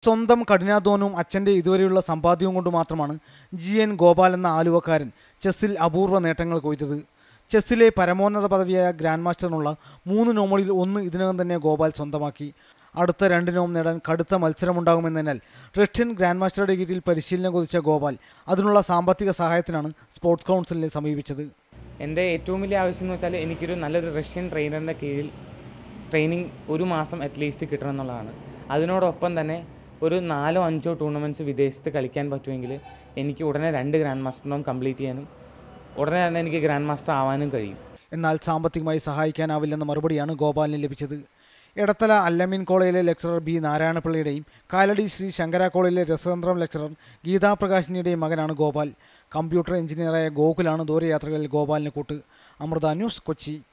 സ്വന്തം കഠിനാധ്വാനവും അച്ഛൻ്റെ ഇതുവരെയുള്ള സമ്പാദ്യവും കൊണ്ട് മാത്രമാണ് ജി എൻ ഗോപാൽ എന്ന ആലുവക്കാരൻ ചെസ്സിൽ അപൂർവ നേട്ടങ്ങൾ കൊയ്തത് ചെസ്സിലെ പരമോന്നത പദവിയായ ഗ്രാൻഡ് മാസ്റ്ററിനുള്ള മൂന്ന് നോമുകളിൽ ഒന്ന് ഇതിനകം തന്നെ ഗോപാൽ സ്വന്തമാക്കി അടുത്ത രണ്ട് നോം നേടാൻ കടുത്ത മത്സരമുണ്ടാകുമെന്നതിനാൽ റഷ്യൻ ഗ്രാൻഡ് മാസ്റ്ററുടെ കീഴിൽ പരിശീലനം കൊതിച്ച ഗോപാൽ അതിനുള്ള സാമ്പത്തിക സഹായത്തിനാണ് സ്പോർട്സ് കൗൺസിലിനെ സമീപിച്ചത് എൻ്റെ ഏറ്റവും വലിയ ആവശ്യം എന്ന് വെച്ചാൽ എനിക്കൊരു നല്ലൊരു റഷ്യൻ ട്രെയിനറിൻ്റെ കീഴിൽ ട്രെയിനിങ് ഒരു മാസം അറ്റ്ലീസ്റ്റ് കിട്ടണം എന്നുള്ളതാണ് അതിനോടൊപ്പം തന്നെ ഒരു നാലോ അഞ്ചോ ടൂർണമെൻറ്റ്സ് വിദേശത്ത് കളിക്കാൻ പറ്റുമെങ്കിൽ എനിക്ക് ഉടനെ രണ്ട് ഗ്രാൻഡ് മാസ്റ്ററിനും കംപ്ലീറ്റ് ചെയ്യാനും ഉടനെ തന്നെ എനിക്ക് ഗ്രാൻഡ് മാസ്റ്റർ ആവാനും കഴിയും എന്നാൽ സാമ്പത്തികമായി സഹായിക്കാനാവില്ലെന്ന മറുപടിയാണ് ഗോപാലിന് ലഭിച്ചത് എടത്തല അല്ലമീൻ കോളേജിലെ ലെക്ചറർ ബി നാരായണപിള്ളയുടെയും കാലടി ശ്രീ ശങ്കര കോളേജിലെ രസതന്ത്രം ലെക്ചറർ ഗീതാ പ്രകാശിനിയുടെയും മകനാണ് ഗോപാൽ കമ്പ്യൂട്ടർ എഞ്ചിനീയറായ ഗോകുലാണ് ദൂരയാത്രകളിൽ ഗോപാലിന് കൂട്ട് അമൃത ന്യൂസ് കൊച്ചി